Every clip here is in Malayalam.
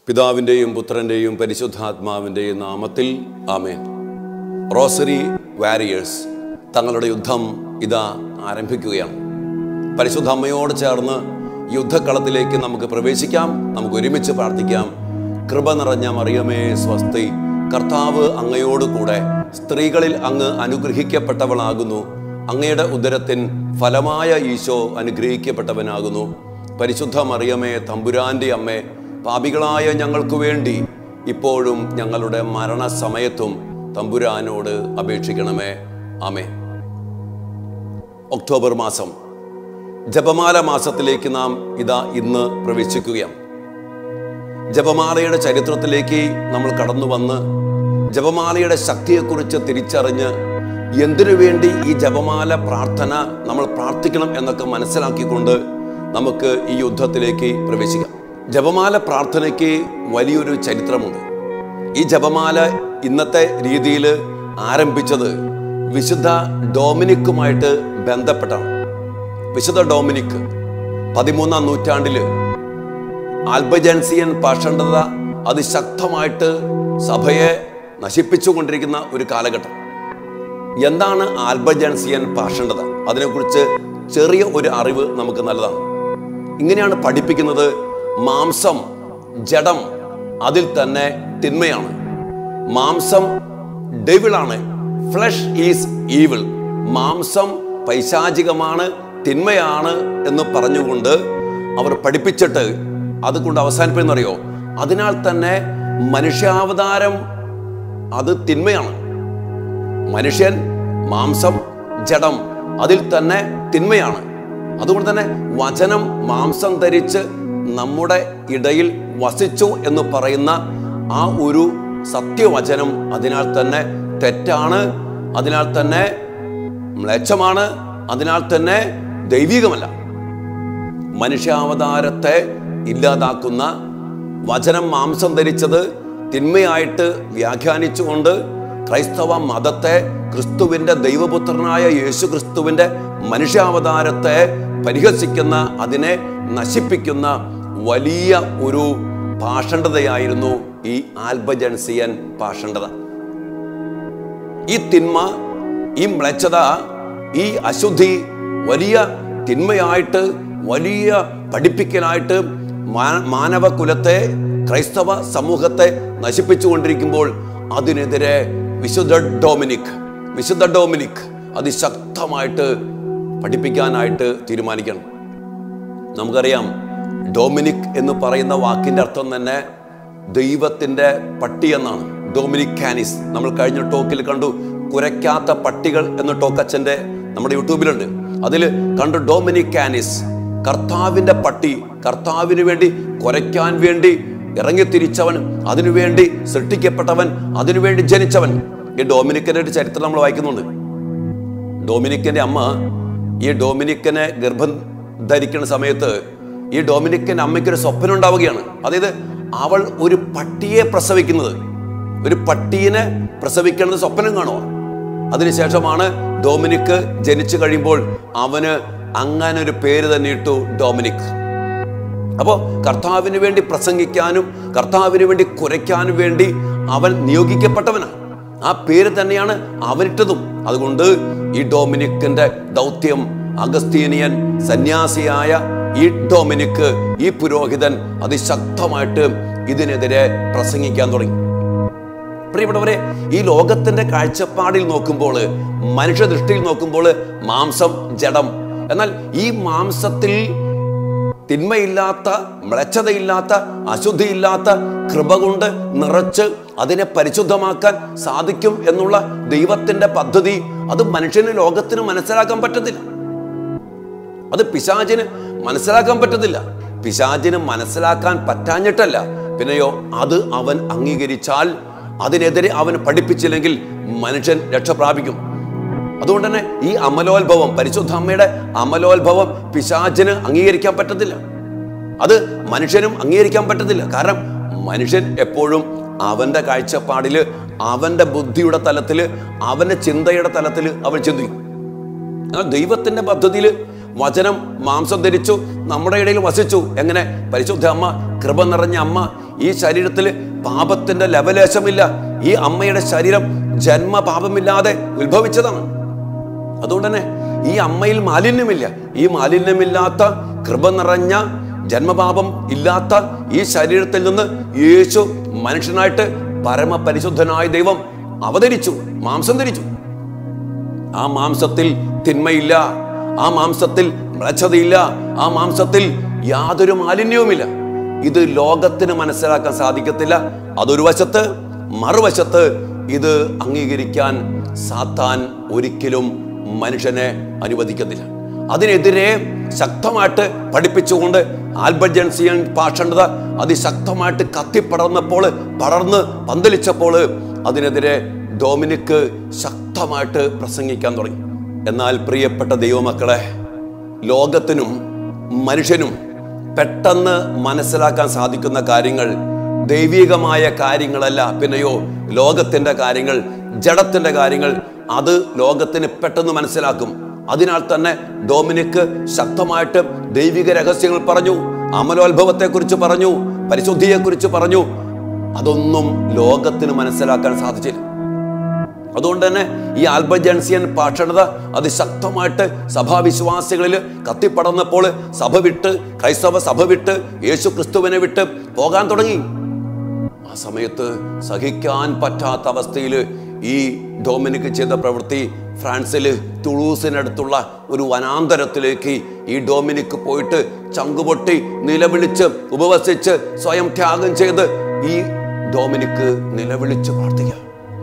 പിതാവിൻ്റെയും പുത്രൻ്റെയും പരിശുദ്ധാത്മാവിൻ്റെയും നാമത്തിൽ ആമേൻ റോസറി വാരിയേഴ്സ് തങ്ങളുടെ യുദ്ധം ഇതാ ആരംഭിക്കുകയാണ് പരിശുദ്ധ അമ്മയോട് ചേർന്ന് യുദ്ധക്കളത്തിലേക്ക് നമുക്ക് പ്രവേശിക്കാം നമുക്ക് ഒരുമിച്ച് പ്രാർത്ഥിക്കാം കൃപ നിറഞ്ഞ മറിയമേ സ്വസ്തി കർത്താവ് അങ്ങയോട് കൂടെ സ്ത്രീകളിൽ അങ്ങ് അനുഗ്രഹിക്കപ്പെട്ടവളാകുന്നു അങ്ങയുടെ ഉദരത്തിൻ ഫലമായ ഈശോ അനുഗ്രഹിക്കപ്പെട്ടവനാകുന്നു പരിശുദ്ധ മറിയമേ തമ്പുരാന്റെ അമ്മേ പാപികളായ ഞങ്ങൾക്ക് വേണ്ടി ഇപ്പോഴും ഞങ്ങളുടെ മരണസമയത്തും തമ്പുരാനോട് അപേക്ഷിക്കണമേ ആമേ ഒക്ടോബർ മാസം ജപമാല മാസത്തിലേക്ക് നാം ഇതാ ഇന്ന് പ്രവേശിക്കുകയാണ് ജപമാലയുടെ ചരിത്രത്തിലേക്ക് നമ്മൾ കടന്നു വന്ന് ജപമാലയുടെ ശക്തിയെക്കുറിച്ച് തിരിച്ചറിഞ്ഞ് എന്തിനു വേണ്ടി ഈ ജപമാല പ്രാർത്ഥന നമ്മൾ പ്രാർത്ഥിക്കണം എന്നൊക്കെ മനസ്സിലാക്കിക്കൊണ്ട് നമുക്ക് ഈ യുദ്ധത്തിലേക്ക് പ്രവേശിക്കാം ജപമാല പ്രാർത്ഥനയ്ക്ക് വലിയൊരു ചരിത്രമുണ്ട് ഈ ജപമാല ഇന്നത്തെ രീതിയിൽ ആരംഭിച്ചത് വിശുദ്ധ ഡോമിനിക്കുമായിട്ട് ബന്ധപ്പെട്ടാണ് വിശുദ്ധ ഡോമിനിക് പതിമൂന്നാം നൂറ്റാണ്ടില് ആൽബജൻസിയൻ പാഷണ്ഡത അതിശക്തമായിട്ട് സഭയെ നശിപ്പിച്ചുകൊണ്ടിരിക്കുന്ന ഒരു കാലഘട്ടം എന്താണ് ആൽബജൻസിയൻ പാഷണ്ഡത അതിനെക്കുറിച്ച് ചെറിയ ഒരു അറിവ് നമുക്ക് നല്ലതാണ് ഇങ്ങനെയാണ് പഠിപ്പിക്കുന്നത് മാംസം ജഡം അതിൽ തന്നെ തിന്മയാണ് മാംസം ഡെവിളാണ് ഫ്ലഷ് ഈസ് ഈവിൾ മാംസം പൈശാചികമാണ് തിന്മയാണ് എന്ന് പറഞ്ഞുകൊണ്ട് അവർ പഠിപ്പിച്ചിട്ട് അതുകൊണ്ട് അവസാനിപ്പിക്കുന്നറിയോ അതിനാൽ തന്നെ മനുഷ്യാവതാരം അത് തിന്മയാണ് മനുഷ്യൻ മാംസം ജഡം അതിൽ തന്നെ തിന്മയാണ് അതുകൊണ്ട് തന്നെ വചനം മാംസം ധരിച്ച് നമ്മുടെ ഇടയിൽ വസിച്ചു എന്ന് പറയുന്ന ആ ഒരു സത്യവചനം അതിനാൽ തന്നെ തെറ്റാണ് അതിനാൽ തന്നെ മ്ലേച്ഛമാണ് അതിനാൽ തന്നെ ദൈവികമല്ല മനുഷ്യാവതാരത്തെ ഇല്ലാതാക്കുന്ന വചനം മാംസം ധരിച്ചത് തിന്മയായിട്ട് വ്യാഖ്യാനിച്ചുകൊണ്ട് ക്രൈസ്തവ മതത്തെ ക്രിസ്തുവിൻ്റെ ദൈവപുത്രനായ യേശു ക്രിസ്തുവിൻ്റെ മനുഷ്യാവതാരത്തെ പരിഹസിക്കുന്ന അതിനെ നശിപ്പിക്കുന്ന വലിയ ഒരു പാഷണ്ഡതയായിരുന്നു ഈ ആൽബജൻസിയൻ പാഷണ്ഡത ഈ തിന്മ ഈ മ്ലേച്ഛത ഈ അശുദ്ധി വലിയ തിന്മയായിട്ട് വലിയ പഠിപ്പിക്കലായിട്ട് മാ- മാനവകുലത്തെ ക്രൈസ്തവ സമൂഹത്തെ നശിപ്പിച്ചുകൊണ്ടിരിക്കുമ്പോൾ അതിനെതിരെ വിശുദ്ധ ഡൊമിനിക് വിശുദ്ധ ഡൊമിനിക് അതിശക്തമായിട്ട് പഠിപ്പിക്കാനായിട്ട് തീരുമാനിക്കണം നമുക്കറിയാം ഡൊമിനിക് എന്ന് പറയുന്ന വാക്കിന്റെ അർത്ഥം തന്നെ ദൈവത്തിന്റെ പട്ടി എന്നാണ് ഡൊമിനിക് കാനിസ് നമ്മൾ കഴിഞ്ഞ ടോക്കിൽ കണ്ടു കുരയ്ക്കാത്ത പട്ടികൾ എന്ന ടോക്ക് അച്ഛൻ്റെ നമ്മുടെ യൂട്യൂബിലുണ്ട് അതിൽ കണ്ടു ഡൊമിനിക് കാനിസ് കർത്താവിന്റെ പട്ടി കർത്താവിന് വേണ്ടി കുരയ്ക്കാൻ വേണ്ടി ഇറങ്ങിത്തിരിച്ചവൻ അതിനുവേണ്ടി സൃഷ്ടിക്കപ്പെട്ടവൻ അതിനുവേണ്ടി ജനിച്ചവൻ ഈ ഡൊമിനിക്കിന്റെ ഒരു ചരിത്രം നമ്മൾ വായിക്കുന്നുണ്ട് ഡൊമിനിക്കിന്റെ അമ്മ ഈ ഡൊമിനിക്കനെ ഗർഭം ധരിക്കുന്ന സമയത്ത് ഈ ഡൊമിനിക്കൻ അമ്മയ്ക്ക് ഒരു സ്വപ്നം ഉണ്ടാവുകയാണ് അതായത് അവൾ ഒരു പട്ടിയെ പ്രസവിക്കുന്നത് ഒരു പട്ടീനെ പ്രസവിക്കുന്നത് സ്വപ്നം കാണുക അതിനുശേഷമാണ് ഡൊമിനിക്ക് ജനിച്ചു കഴിയുമ്പോൾ അവന് അങ്ങനെ ഒരു പേര് തന്നെ ഇട്ടു ഡൊമിനിക് അപ്പോൾ കർത്താവിന് വേണ്ടി പ്രസംഗിക്കാനും കർത്താവിന് വേണ്ടി കുരയ്ക്കാനും വേണ്ടി അവൻ നിയോഗിക്കപ്പെട്ടവനാണ് ആ പേര് തന്നെയാണ് അവനിട്ടതും അതുകൊണ്ട് ഈ ഡൊമിനിക്കിന്റെ ദൗത്യം അഗസ്തീനിയൻ സന്യാസിയായ ഈ ഡൊമിനിക്ക് ഈ പുരോഹിതൻ അതിശക്തമായിട്ട് ഇതിനെതിരെ പ്രസംഗിക്കാൻ തുടങ്ങി പ്രിയപ്പെട്ടവരെ ഈ ലോകത്തിന്റെ കാഴ്ചപ്പാടിൽ നോക്കുമ്പോൾ മനുഷ്യ ദൃഷ്ടിയിൽ നോക്കുമ്പോൾ മാംസം ജഡം എന്നാൽ ഈ മാംസത്തിൽ തിന്മയില്ലാത്ത മ്ലച്ഛതയില്ലാത്ത അശുദ്ധിയില്ലാത്ത കൃപ കൊണ്ട് നിറച്ച് അതിനെ പരിശുദ്ധമാക്കാൻ സാധിക്കും എന്നുള്ള ദൈവത്തിന്റെ പദ്ധതി അത് മനുഷ്യന് ലോകത്തിന് മനസ്സിലാക്കാൻ പറ്റത്തില്ല അത് പിശാചിന് മനസ്സിലാക്കാൻ പറ്റത്തില്ല പിശാചിന് മനസ്സിലാക്കാൻ പറ്റാഞ്ഞിട്ടല്ല പിന്നെയോ അത് അവൻ അംഗീകരിച്ചാൽ അതിനെതിരെ അവൻ പഠിപ്പിച്ചില്ലെങ്കിൽ മനുഷ്യൻ രക്ഷ പ്രാപിക്കും അതുകൊണ്ട് തന്നെ ഈ അമലോത്ഭവം പരിശുദ്ധ അമ്മയുടെ അമലോത്ഭവം പിശാചിന് അംഗീകരിക്കാൻ പറ്റത്തില്ല അത് മനുഷ്യനും അംഗീകരിക്കാൻ പറ്റത്തില്ല കാരണം മനുഷ്യൻ എപ്പോഴും അവന്റെ കാഴ്ചപ്പാടില് അവന്റെ ബുദ്ധിയുടെ തലത്തില് അവന്റെ ചിന്തയുടെ തലത്തില് അവൻ ചിന്തിക്കും എന്നാൽ ദൈവത്തിന്റെ പദ്ധതിയിൽ വചനം മാംസം ധരിച്ചു നമ്മുടെ ഇടയിൽ വസിച്ചു എങ്ങനെ പരിശുദ്ധ അമ്മ കൃപ നിറഞ്ഞ അമ്മ ഈ ശരീരത്തിൽ പാപത്തിന്റെ ലവലേശമില്ല ഈ അമ്മയുടെ ശരീരം ജന്മ പാപമില്ലാതെ ഉത്ഭവിച്ചതാണ് അതുകൊണ്ട് തന്നെ ഈ അമ്മയിൽ മാലിന്യമില്ല ഈ മാലിന്യമില്ലാത്ത കൃപ നിറഞ്ഞ ജന്മപാപം ഇല്ലാത്ത ഈ ശരീരത്തിൽ നിന്ന് യേശു മനുഷ്യനായിട്ട് പരമപരിശുദ്ധനായ ദൈവം അവതരിച്ചു മാംസം ധരിച്ചു ആ മാംസത്തിൽ തിന്മയില്ല ആ മാംസത്തിൽ മ്ലച്ഛതയില്ല ആ മാംസത്തിൽ യാതൊരു മാലിന്യവുമില്ല ഇത് ലോകത്തിന് മനസ്സിലാക്കാൻ സാധിക്കത്തില്ല അതൊരു വശത്ത് മറുവശത്ത് ഇത് അംഗീകരിക്കാൻ സാത്താൻ ഒരിക്കലും മനുഷ്യനെ അനുവദിക്കത്തില്ല അതിനെതിരെ ശക്തമായിട്ട് പഠിപ്പിച്ചുകൊണ്ട് ആൽബർട്ട് ജൻസിയൻ പാഷണ്ഡത അതിശക്തമായിട്ട് കത്തിപ്പടർന്നപ്പോൾ പടർന്ന് പന്തലിച്ചപ്പോൾ അതിനെതിരെ ഡൊമിനിക്ക് ശക്തമായിട്ട് പ്രസംഗിക്കാൻ തുടങ്ങി എന്നാൽ പ്രിയപ്പെട്ട ദൈവമക്കളെ ലോകത്തിനും മനുഷ്യനും പെട്ടെന്ന് മനസ്സിലാക്കാൻ സാധിക്കുന്ന കാര്യങ്ങൾ ദൈവികമായ കാര്യങ്ങളല്ല പിന്നെയോ ലോകത്തിന്റെ കാര്യങ്ങൾ ജഡത്തിന്റെ കാര്യങ്ങൾ അത് ലോകത്തിന് പെട്ടെന്ന് മനസ്സിലാക്കും അതിനാൽ തന്നെ ഡൊമിനിക്ക് ശക്തമായിട്ട് ദൈവിക രഹസ്യങ്ങൾ പറഞ്ഞു അമലോത്ഭവത്തെക്കുറിച്ച് പറഞ്ഞു പരിശുദ്ധിയെക്കുറിച്ച് പറഞ്ഞു അതൊന്നും ലോകത്തിന് മനസ്സിലാക്കാൻ സാധിച്ചില്ല അതുകൊണ്ട് തന്നെ ഈ ആൽബർട്ട് ജൻസിയൻ പാഷണത അതിശക്തമായിട്ട് സഭാവിശ്വാസികളിൽ കത്തിപ്പടർന്നപ്പോൾ സഭ വിട്ട് ക്രൈസ്തവ സഭ വിട്ട് യേശു ക്രിസ്തുവിനെ വിട്ട് പോകാൻ തുടങ്ങി ആ സമയത്ത് സഹിക്കാൻ പറ്റാത്ത അവസ്ഥയിൽ ഈ ഡൊമിനിക്ക് ചെയ്ത പ്രവൃത്തി ഫ്രാൻസിൽ തുളൂസിനടുത്തുള്ള ഒരു വനാന്തരത്തിലേക്ക് ഈ ഡൊമിനിക്ക് പോയിട്ട് ചങ്കുപൊട്ടി നിലവിളിച്ച് ഉപവസിച്ച് സ്വയം ത്യാഗം ചെയ്ത് ഈ ഡൊമിനിക്ക് നിലവിളിച്ച് പ്രാർത്ഥിക്കുക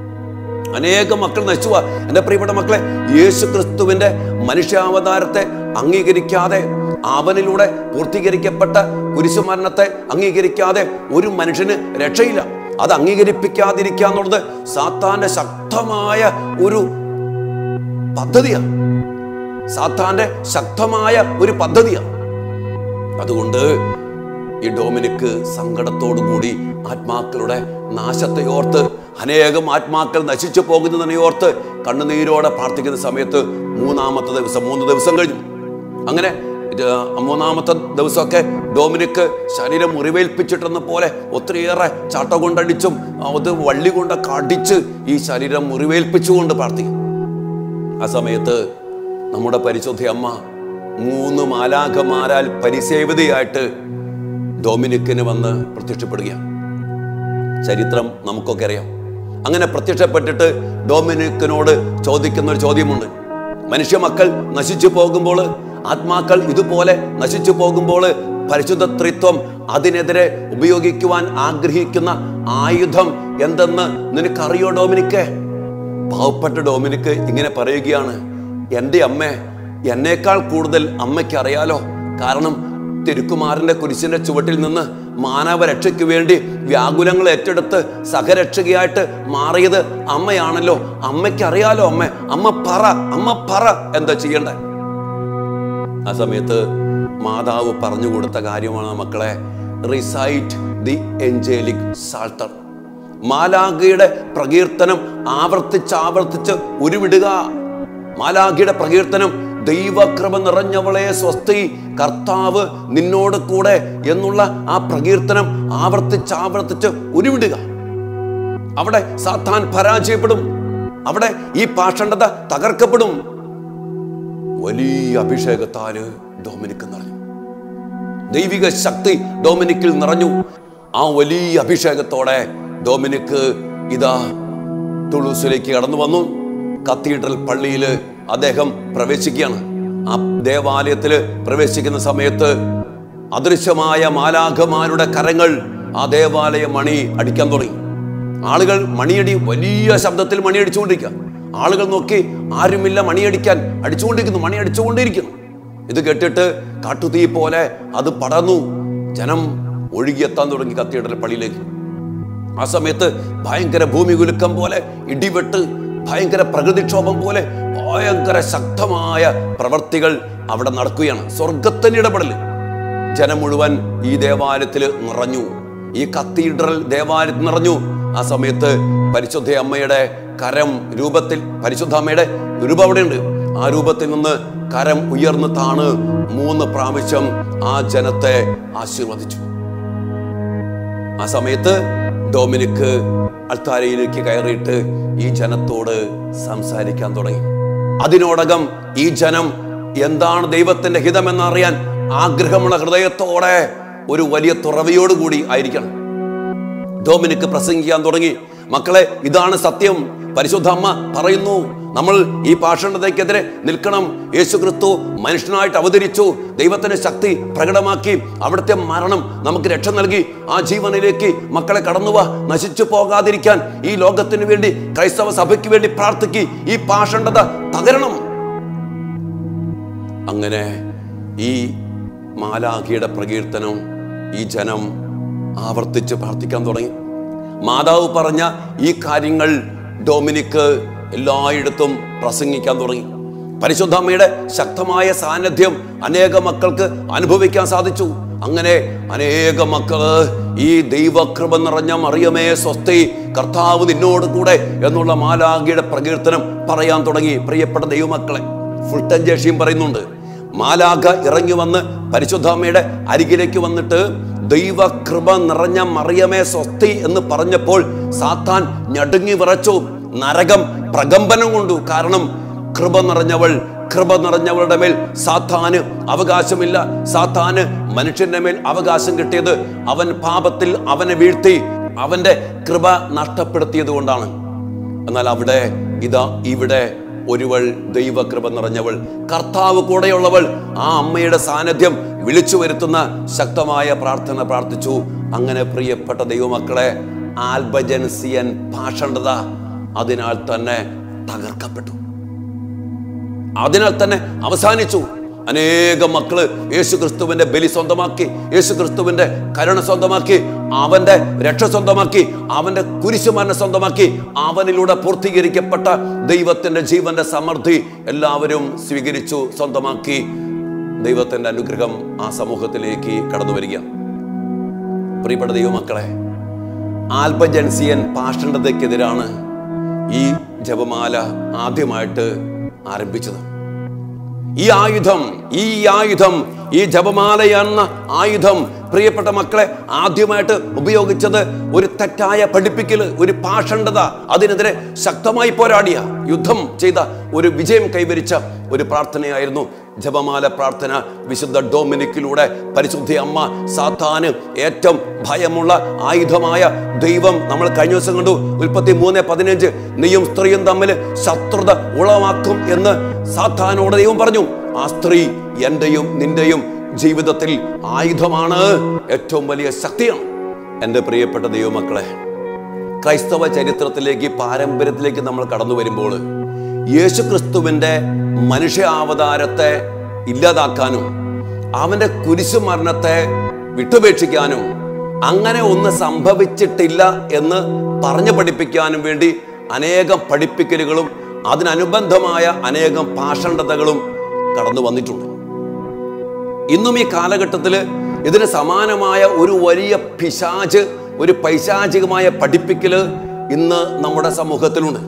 അനേകം മക്കൾ നശിച്ചു പോവാ. എൻ്റെ പ്രിയപ്പെട്ട മക്കളെ യേശു ക്രിസ്തുവിന്റെ മനുഷ്യാവതാരത്തെ അംഗീകരിക്കാതെ അവനിലൂടെ പൂർത്തീകരിക്കപ്പെട്ട കുരിശുമരണത്തെ അംഗീകരിക്കാതെ ഒരു മനുഷ്യന് രക്ഷയില്ല അത് അംഗീകരിപ്പിക്കാതിരിക്കുക എന്നുള്ളത് സാത്താന്റെ ശക്തമായ ഒരു പദ്ധതിയാണ് സാത്താന്റെ ശക്തമായ ഒരു പദ്ധതിയാണ് അതുകൊണ്ട് ഈ ഡൊമിനിക്ക് സങ്കടത്തോടു കൂടി ആത്മാക്കളുടെ നാശത്തെ ഓർത്ത് അനേകം ആത്മാക്കൾ നശിച്ചു പോകുന്നതിനെ ഓർത്ത് കണ്ണുനീരോടെ പ്രാർത്ഥിക്കുന്ന സമയത്ത് മൂന്നാമത്തെ ദിവസം മൂന്ന് ദിവസം കഴിഞ്ഞു അങ്ങനെ ഇത് മൂന്നാമത്തെ ദിവസമൊക്കെ ഡോമിനിക്ക് ശരീരം മുറിവേൽപ്പിച്ചിട്ടെന്ന പോലെ ഒത്തിരിയേറെ ചാട്ട കൊണ്ടടിച്ചും അത് വള്ളി കൊണ്ടൊക്കെ അടിച്ച് ഈ ശരീരം മുറിവേൽപ്പിച്ചുകൊണ്ട് പ്രാർത്ഥിക്കും ആ സമയത്ത് നമ്മുടെ പരിശുദ്ധ അമ്മ മൂന്ന് മാലാഖമാരാൽ പരിസേവിതയായിട്ട് ഡൊമിനിക്കിന് വന്ന് പ്രത്യക്ഷപ്പെടുകയാണ് ചരിത്രം നമുക്കൊക്കെ അറിയാം അങ്ങനെ പ്രത്യക്ഷപ്പെട്ടിട്ട് ഡൊമിനിക്കിനോട് ചോദിക്കുന്ന ഒരു ചോദ്യമുണ്ട് മനുഷ്യ മക്കൾ നശിച്ചു പോകുമ്പോൾ ആത്മാക്കൾ ഇതുപോലെ നശിച്ചു പോകുമ്പോൾ പരിശുദ്ധ ത്രിത്വം അതിനെതിരെ ഉപയോഗിക്കുവാൻ ആഗ്രഹിക്കുന്ന ആയുധം എന്തെന്ന് നിനക്കറിയോ ഡൊമിനിക്കേ പാവപ്പെട്ട ഡൊമിനിക്ക് ഇങ്ങനെ പറയുകയാണ് എൻ്റെ അമ്മ എന്നേക്കാൾ കൂടുതൽ അമ്മയ്ക്ക് അറിയാലോ കാരണം തിരുക്കുമാരന്റെ കുരിശിന്റെ ചുവട്ടിൽ നിന്ന് മാനവരക്ഷയ്ക്ക് വേണ്ടി വ്യാകുലങ്ങൾ ഏറ്റെടുത്ത് സഹരക്ഷകയായിട്ട് മാറിയത് അമ്മയാണല്ലോ അമ്മയ്ക്ക് അറിയാലോ അമ്മ അമ്മ പറ അമ്മ പറ എന്താ ചെയ്യണ്ടേ ആ സമയത്ത് മാതാവ് പറഞ്ഞു കൊടുത്ത കാര്യമാണ് മക്കളെ റിസൈറ്റ് ദി എഞ്ചേലിക് സാൾട്ടർ മാലാഖയുടെ പ്രകീർത്തനം ആവർത്തിച്ച് ആവർത്തിച്ച് ഉരുവിടുക മാലാഖയുടെ പ്രകീർത്തനം ദൈവകൃപ നിറഞ്ഞവളെ സ്വസ്തി കർത്താവ് നിന്നോട് കൂടെ എന്നുള്ള ആ പ്രകീർത്തനം ആവർത്തിച്ച് ആവർത്തിച്ച് ഉരുവിടുക അവിടെ സാത്താൻ പരാജയപ്പെടും അവിടെ ഈ പാഷണ്ഡത തകർക്കപ്പെടും വലിയ അഭിഷേകത്താല് ഡൊമിനിക്ക് നിറഞ്ഞു ദൈവിക ശക്തി ഡൊമിനിക്കിൽ നിറഞ്ഞു ആ വലിയ അഭിഷേകത്തോടെ ഡൊമിനിക്ക് ഇതാ തുളൂസിലേക്ക് കടന്നു വന്നു കത്തീഡ്രൽ പള്ളിയിൽ അദ്ദേഹം പ്രവേശിക്കുകയാണ് ആ ദേവാലയത്തിൽ പ്രവേശിക്കുന്ന സമയത്ത് അദൃശ്യമായ മാലാഖമാരുടെ കരങ്ങൾ ആ ദേവാലയ മണി അടിക്കാൻ തുടങ്ങി ആളുകൾ മണിയടി വലിയ ശബ്ദത്തിൽ മണി അടിച്ചുകൊണ്ടിരിക്കുക ആളുകൾ നോക്കി ആരുമില്ല മണിയടിക്കാൻ അടിച്ചുകൊണ്ടിരിക്കുന്നു മണി അടിച്ചുകൊണ്ടിരിക്കുന്നു ഇത് കേട്ടിട്ട് കാട്ടുതീ പോലെ അത് പടർന്നു ജനം ഒഴുകിയെത്താൻ തുടങ്ങി കത്തീഡ്രൽ പള്ളിയിലേക്ക് ആ സമയത്ത് ഭയങ്കര ഭൂമി കുലുക്കം പോലെ ഇടിവെട്ട് ഭയങ്കര പ്രകൃതിക്ഷോഭം പോലെ ഭയങ്കര ശക്തമായ പ്രവർത്തികൾ അവിടെ നടക്കുകയാണ് സ്വർഗത്തിന്റെ ഇടപെടൽ ജനം മുഴുവൻ ഈ ദേവാലയത്തിൽ നിറഞ്ഞു ഈ കത്തീഡ്രൽ ദേവാലയത്തിൽ നിറഞ്ഞു ആ സമയത്ത് പരിശുദ്ധ അമ്മയുടെ കരം രൂപത്തിൽ പരിശുദ്ധ അമ്മയുടെ രൂപം അവിടെയുണ്ട് ആ ആ രൂപത്തിൽ നിന്ന് കരം ഉയർന്നു താണ് മൂന്ന് പ്രാവശ്യം ആ ജനത്തെ ആശീർവദിച്ചു ആ സമയത്ത് ഡൊമിനിക്ക് അൾത്താരയിലേക്ക് കയറിയിട്ട് ഈ ജനത്തോട് സംസാരിക്കാൻ തുടങ്ങി അതിനോടകം ഈ ജനം എന്താണ് ദൈവത്തിന്റെ ഹിതമെന്നറിയാൻ ആഗ്രഹമുള്ള ഹൃദയത്തോടെ ഒരു വലിയ തുറവിയോടുകൂടി ആയിരിക്കണം ഡോമിനിക്ക് പ്രസംഗിക്കാൻ തുടങ്ങി മക്കളെ ഇതാണ് സത്യം പരിശുദ്ധ അമ്മ പറയുന്നു നമ്മൾ ഈ പാഷണ്ഡതയ്ക്കെതിരെ നിൽക്കണം യേശു ക്രിസ്തു മനുഷ്യനായിട്ട് അവതരിച്ചു ദൈവത്തിന്റെ ശക്തി പ്രകടമാക്കി അവിടുത്തെ മരണം നമുക്ക് രക്ഷ നൽകി ആ ജീവനിലേക്ക് മക്കളെ കടന്നുവാ നശിച്ചു പോകാതിരിക്കാൻ ഈ ലോകത്തിന് വേണ്ടി ക്രൈസ്തവ സഭയ്ക്ക് വേണ്ടി പ്രാർത്ഥിക്കി ഈ പാഷണ്ഡത തകരണം അങ്ങനെ ഈ മാലാഖിയുടെ പ്രകീർത്തനം ഈ ജനം ആവർത്തിച്ച് പ്രാർത്ഥിക്കാൻ തുടങ്ങി മാതാവ് പറഞ്ഞ ഈ കാര്യങ്ങൾ ഡൊമിനിക്ക് എല്ലായിടത്തും പ്രസംഗിക്കാൻ തുടങ്ങി പരിശുദ്ധമ്മയുടെ ശക്തമായ സാന്നിധ്യം അനേക മക്കൾക്ക് അനുഭവിക്കാൻ സാധിച്ചു അങ്ങനെ അനേക മക്കള് ഈ ദൈവകൃപ നിറഞ്ഞ മറിയമേ സ്വസ്തി കർത്താവ് നിന്നോട് കൂടെ എന്നുള്ള മാലാഖിയുടെ പ്രകീർത്തനം പറയാൻ തുടങ്ങി പ്രിയപ്പെട്ട ദൈവമക്കളെ ഫുൾട്ടൻ ജേഷിയും പറയുന്നുണ്ട് മാലാഖ ഇറങ്ങി വന്ന് പരിശുദ്ധാമ്മയുടെ അരികിലേക്ക് വന്നിട്ട് ദൈവകൃപ നിറഞ്ഞ മറിയമേ സ്വസ്തി എന്ന് പറഞ്ഞപ്പോൾ സാത്താൻ ഞടുങ്ങി വിറച്ചു നരകം പ്രകമ്പനം കൊണ്ടു കാരണം കൃപ നിറഞ്ഞവൾ കൃപ നിറഞ്ഞവളുടെ മേൽ സാത്താന് അവകാശമില്ല സാത്താന് മനുഷ്യന്റെ മേൽ അവകാശം കിട്ടിയത് അവൻ പാപത്തിൽ അവനെ വീഴ്ത്തി അവന്റെ കൃപ നഷ്ടപ്പെടുത്തിയത് കൊണ്ടാണ് എന്നാൽ അവിടെ ഇതാ ഇവിടെ ഒരുവൾ ദൈവകൃപ നിറഞ്ഞവൾ കർത്താവ് കൂടെയുള്ളവൾ ആ അമ്മയുടെ സാന്നിധ്യം വിളിച്ചു വരുത്തുന്ന ശക്തമായ പ്രാർത്ഥന പ്രാർത്ഥിച്ചു അങ്ങനെ പ്രിയപ്പെട്ട ദൈവമക്കളെ ആൽബജൻസിയൻ ഭാഷണ്ഡത അതിനാൽ തന്നെ തകർക്കപ്പെട്ടു അതിനാൽ തന്നെ അവസാനിച്ചു അനേകം മക്കള് യേശു ക്രിസ്തുവിന്റെ ബലി സ്വന്തമാക്കി യേശു ക്രിസ്തുവിന്റെ കരുണ സ്വന്തമാക്കി അവന്റെ രക്ഷ സ്വന്തമാക്കി അവന്റെ കുരിശുമരണ സ്വന്തമാക്കി അവനിലൂടെ പൂർത്തീകരിക്കപ്പെട്ട ദൈവത്തിന്റെ ജീവന്റെ സമൃദ്ധി എല്ലാവരും സ്വീകരിച്ചു സ്വന്തമാക്കി ദൈവത്തിന്റെ അനുഗ്രഹം ആ സമൂഹത്തിലേക്ക് കടന്നു വരിക പ്രിയപ്പെട്ട ദൈവമക്കളെ ആൽബജൻസിയൻ പാഷണ്ഡതയ്ക്കെതിരാണ് ഈ ജപമാല ആദ്യമായിട്ട് ആരംഭിച്ചത് ഈ ആയുധം ഈ ആയുധം ഈ ജപമാല എന്ന ആയുധം പ്രിയപ്പെട്ട മക്കളെ ആദ്യമായിട്ട് ഉപയോഗിച്ചത് ഒരു തെറ്റായ പഠിപ്പിക്കല് ഒരു പാഷണ്ഡത അതിനെതിരെ ശക്തമായി പോരാടിയ യുദ്ധം ചെയ്ത ഒരു വിജയം കൈവരിച്ച ഒരു പ്രാർത്ഥനയായിരുന്നു ജപമാല പ്രാർത്ഥന വിശുദ്ധ ഡൊമിനിക്കിലൂടെ പരിശുദ്ധ അമ്മ സാത്താന് ഏറ്റവും ഭയമുള്ള ആയുധമായ ദൈവം നമ്മൾ കഴിഞ്ഞ ദിവസം കണ്ടു ഉൽപ്പത്തി മൂന്ന് പതിനഞ്ച് നീയും സ്ത്രീയും തമ്മിൽ ശത്രുത ഉളവാക്കും എന്ന് സാത്താനോട് ദൈവം പറഞ്ഞു ആ സ്ത്രീ എന്റെയും നിന്റെയും ജീവിതത്തിൽ ആയുധമാണ് ഏറ്റവും വലിയ ശക്തിയാണ് എൻ്റെ പ്രിയപ്പെട്ട ദൈവമക്കളെ ക്രൈസ്തവ ചരിത്രത്തിലേക്ക് പാരമ്പര്യത്തിലേക്ക് നമ്മൾ കടന്നു വരുമ്പോൾ യേശുക്രിസ്തുവിന്റെ മനുഷ്യാവതാരത്തെ ഇല്ലാതാക്കാനും അവന്റെ കുരിശു മരണത്തെ വിട്ടുപേക്ഷിക്കാനും അങ്ങനെ ഒന്ന് സംഭവിച്ചിട്ടില്ല എന്ന് പറഞ്ഞു പഠിപ്പിക്കാനും വേണ്ടി അനേകം പഠിപ്പിക്കലുകളും അതിനനുബന്ധമായ അനേകം പാഷണ്ഡതകളും കടന്നു വന്നിട്ടുണ്ട് ഇന്നും ഈ കാലഘട്ടത്തിൽ ഇതിന് സമാനമായ ഒരു വലിയ പിശാച് ഒരു പൈശാചികമായ പഠിപ്പിക്കല് ഇന്ന് നമ്മുടെ സമൂഹത്തിലുണ്ട്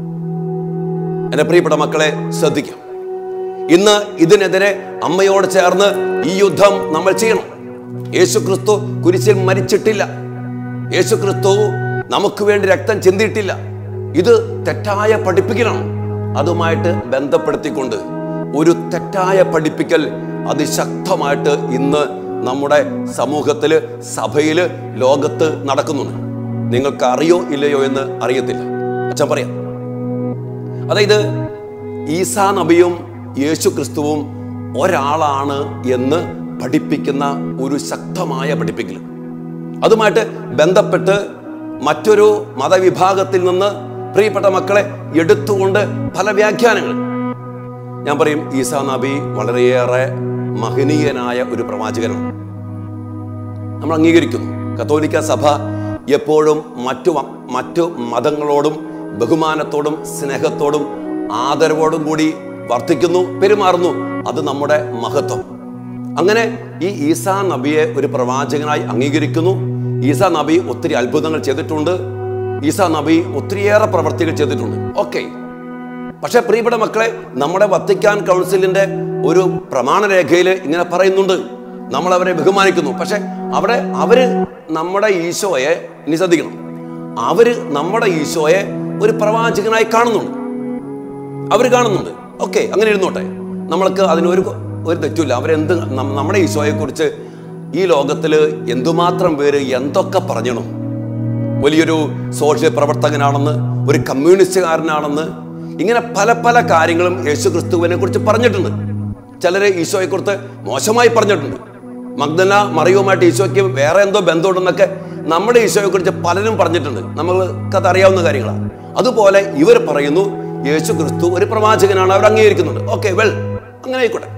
എൻ്റെ പ്രിയപ്പെട്ട മക്കളെ ശ്രദ്ധിക്കാം ഇന്ന് ഇതിനെതിരെ അമ്മയോട് ചേർന്ന് ഈ യുദ്ധം നമ്മൾ ചെയ്യണം യേശു ക്രിസ്തു കുരിശിൽ മരിച്ചിട്ടില്ല യേശു ക്രിസ്തു നമുക്ക് വേണ്ടി രക്തം ചിന്തിയിട്ടില്ല ഇത് തെറ്റായ പഠിപ്പിക്കലാണ് അതുമായിട്ട് ബന്ധപ്പെടുത്തിക്കൊണ്ട് ഒരു തെറ്റായ പഠിപ്പിക്കൽ അതിശക്തമായിട്ട് ഇന്ന് നമ്മുടെ സമൂഹത്തില് സഭയില് ലോകത്ത് നടക്കുന്നുണ്ട് നിങ്ങൾക്ക് അറിയോ ഇല്ലയോ എന്ന് അറിയത്തില്ല അച്ഛൻ പറയാം അതായത് ഈസാ നബിയും യേശു ക്രിസ്തുവും ഒരാളാണ് എന്ന് പഠിപ്പിക്കുന്ന ഒരു ശക്തമായ പഠിപ്പിക്കൽ അതുമായിട്ട് ബന്ധപ്പെട്ട് മറ്റൊരു മതവിഭാഗത്തിൽ നിന്ന് പ്രിയപ്പെട്ട മക്കളെ എടുത്തുകൊണ്ട് പല വ്യാഖ്യാനങ്ങൾ ഞാൻ പറയും ഈസാ നബി വളരെയേറെ മഹനീയനായ ഒരു പ്രവാചകനാണ് നമ്മൾ അംഗീകരിക്കുന്നു കത്തോലിക്ക സഭ എപ്പോഴും മറ്റു മ- മറ്റു മതങ്ങളോടും ബഹുമാനത്തോടും സ്നേഹത്തോടും ആദരവോടും കൂടി വർത്തിക്കുന്നു പെരുമാറുന്നു അത് നമ്മുടെ മഹത്വം അങ്ങനെ ഈ ഈസാ നബിയെ ഒരു പ്രവാചകനായി അംഗീകരിക്കുന്നു ഈസാ നബി ഒത്തിരി അത്ഭുതങ്ങൾ ചെയ്തിട്ടുണ്ട് ഈസാ നബി ഒത്തിരിയേറെ പ്രവർത്തികൾ ചെയ്തിട്ടുണ്ട് ഓക്കെ പക്ഷെ പ്രിയപ്പെട്ട മക്കളെ നമ്മുടെ വത്തിക്കാൻ കൗൺസിലിന്റെ ഒരു പ്രമാണരേഖയിൽ ഇങ്ങനെ പറയുന്നുണ്ട് നമ്മൾ അവരെ ബഹുമാനിക്കുന്നു പക്ഷെ അവിടെ അവര് നമ്മുടെ ഈശോയെ ഇനി ശ്രദ്ധിക്കണം അവര് നമ്മുടെ ഈശോയെ ഒരു പ്രവാചകനായി കാണുന്നുണ്ട് അവർ കാണുന്നുണ്ട് ഓക്കെ അങ്ങനെ ഇരുന്നോട്ടെ നമ്മൾക്ക് അതിനൊരു ഒരു തെറ്റില്ല അവരെന്ത് നം- നമ്മുടെ ഈശോയെ കുറിച്ച് ഈ ലോകത്തിൽ എന്തുമാത്രം പേര് എന്തൊക്കെ പറഞ്ഞണം വലിയൊരു സോഷ്യൽ പ്രവർത്തകനാണെന്ന് ഒരു കമ്മ്യൂണിസ്റ്റുകാരനാണെന്ന് ഇങ്ങനെ പല പല കാര്യങ്ങളും യേശു ക്രിസ്തുവിനെ കുറിച്ച് പറഞ്ഞിട്ടുണ്ട് ചിലര് ഈശോയെ കുറിച്ച് മോശമായി പറഞ്ഞിട്ടുണ്ട് മഗ്ദല മറിയുമായിട്ട് ഈശോയ്ക്ക് വേറെ എന്തോ ബന്ധമുണ്ടെന്നൊക്കെ നമ്മുടെ ഈശോയെ കുറിച്ച് പലരും പറഞ്ഞിട്ടുണ്ട് നമ്മൾക്കത് അറിയാവുന്ന കാര്യങ്ങളാണ് അതുപോലെ ഇവർ പറയുന്നു യേശു ക്രിസ്തു ഒരു പ്രവാചകനാണ് അവർ അംഗീകരിക്കുന്നുണ്ട് ഓക്കെ വെൽ അങ്ങനെ ആയിക്കോട്ടെ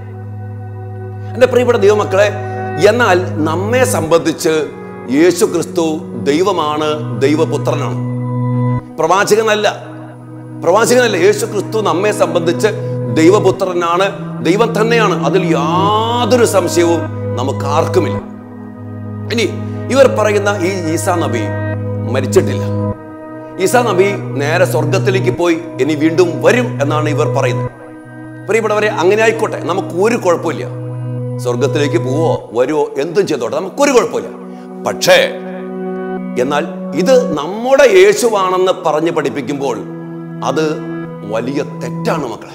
എൻ്റെ പ്രിയപ്പെട്ട ദൈവമക്കളെ എന്നാൽ നമ്മെ സംബന്ധിച്ച് യേശു ക്രിസ്തു ദൈവമാണ് ദൈവപുത്രനാണ് പ്രവാചകനല്ല പ്രവാചകനല്ല യേശു ക്രിസ്തു നമ്മെ സംബന്ധിച്ച് ദൈവപുത്രനാണ് ദൈവം തന്നെയാണ് അതിൽ യാതൊരു സംശയവും നമുക്ക് ആർക്കുമില്ല ഇനി ഇവർ പറയുന്ന ഈ ഈസാ നബി മരിച്ചിട്ടില്ല ഈസാ നബി നേരെ സ്വർഗത്തിലേക്ക് പോയി ഇനി വീണ്ടും വരും എന്നാണ് ഇവർ പറയുന്നത് പ്രിയപ്പെട്ടവരെ അങ്ങനെ ആയിക്കോട്ടെ നമുക്ക് ഒരു കുഴപ്പമില്ല സ്വർഗത്തിലേക്ക് പോവോ വരുവോ എന്തും ചെയ്തോട്ടെ നമുക്കൊരു കുഴപ്പമില്ല പക്ഷേ എന്നാൽ ഇത് നമ്മുടെ യേശുവാണെന്ന് പറഞ്ഞ് പഠിപ്പിക്കുമ്പോൾ അത് വലിയ തെറ്റാണ് മക്കളെ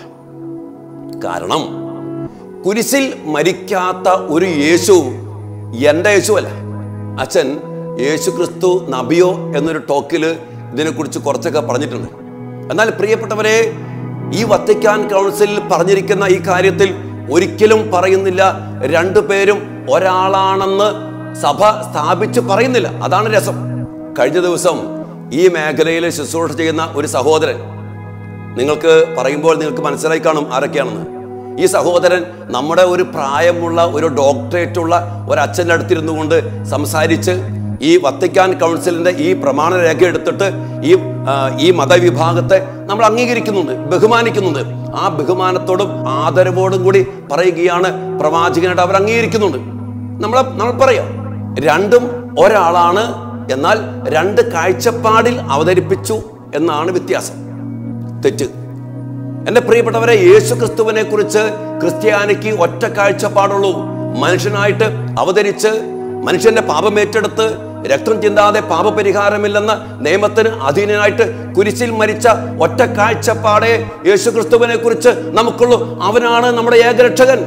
കാരണം കുരിശിൽ മരിക്കാത്ത ഒരു യേശു എൻ്റെ യേശുവല്ല അച്ഛൻ യേശു ക്രിസ്തു നബിയോ എന്നൊരു ടോക്കില് ഇതിനെക്കുറിച്ച് കുറച്ചൊക്കെ പറഞ്ഞിട്ടുണ്ട് എന്നാൽ പ്രിയപ്പെട്ടവരെ ഈ വത്തിക്കാൻ കൗൺസിലിൽ പറഞ്ഞിരിക്കുന്ന ഈ കാര്യത്തിൽ ഒരിക്കലും പറയുന്നില്ല രണ്ടുപേരും ഒരാളാണെന്ന് സഭ സ്ഥാപിച്ച് പറയുന്നില്ല അതാണ് രസം കഴിഞ്ഞ ദിവസം ഈ മേഖലയിൽ ശുശ്രൂഷ ചെയ്യുന്ന ഒരു സഹോദരൻ നിങ്ങൾക്ക് പറയുമ്പോൾ നിങ്ങൾക്ക് മനസ്സിലായി കാണും ആരൊക്കെയാണെന്ന് ഈ സഹോദരൻ നമ്മുടെ ഒരു പ്രായമുള്ള ഒരു ഡോക്ടറേറ്റ് ഉള്ള ഒരു അച്ഛൻ്റെ അടുത്തിരുന്നു കൊണ്ട് സംസാരിച്ച് ഈ വത്തിക്കാൻ കൗൺസിലിന്റെ ഈ പ്രമാണ രേഖ എടുത്തിട്ട് ഈ ആ, ഈ മതവിഭാഗത്തെ നമ്മൾ അംഗീകരിക്കുന്നുണ്ട് ബഹുമാനിക്കുന്നുണ്ട് ആ ബഹുമാനത്തോടും ആദരവോടും കൂടി പറയുകയാണ് പ്രവാചകനായിട്ട് അവർ അംഗീകരിക്കുന്നുണ്ട് നമ്മൾ നമ്മൾ പറയാം രണ്ടും ഒരാളാണ് എന്നാൽ രണ്ട് കാഴ്ചപ്പാടിൽ അവതരിപ്പിച്ചു എന്നാണ് വ്യത്യാസം തെറ്റ് എന്റെ പ്രിയപ്പെട്ടവരെ യേശു ക്രിസ്തുവിനെ കുറിച്ച് ക്രിസ്ത്യാനിക്ക് ഒറ്റ കാഴ്ചപ്പാടുള്ളൂ മനുഷ്യനായിട്ട് അവതരിച്ച് മനുഷ്യന്റെ പാപം ഏറ്റെടുത്ത് രക്തം ചിന്താതെ പാപപരിഹാരമില്ലെന്ന നിയമത്തിന് അധീനനായിട്ട് കുരിശിൽ മരിച്ച ഒറ്റ കാഴ്ചപ്പാടേ യേശു ക്രിസ്തുവിനെ കുറിച്ച് നമുക്കുള്ളൂ അവനാണ് നമ്മുടെ ഏകരക്ഷകൻ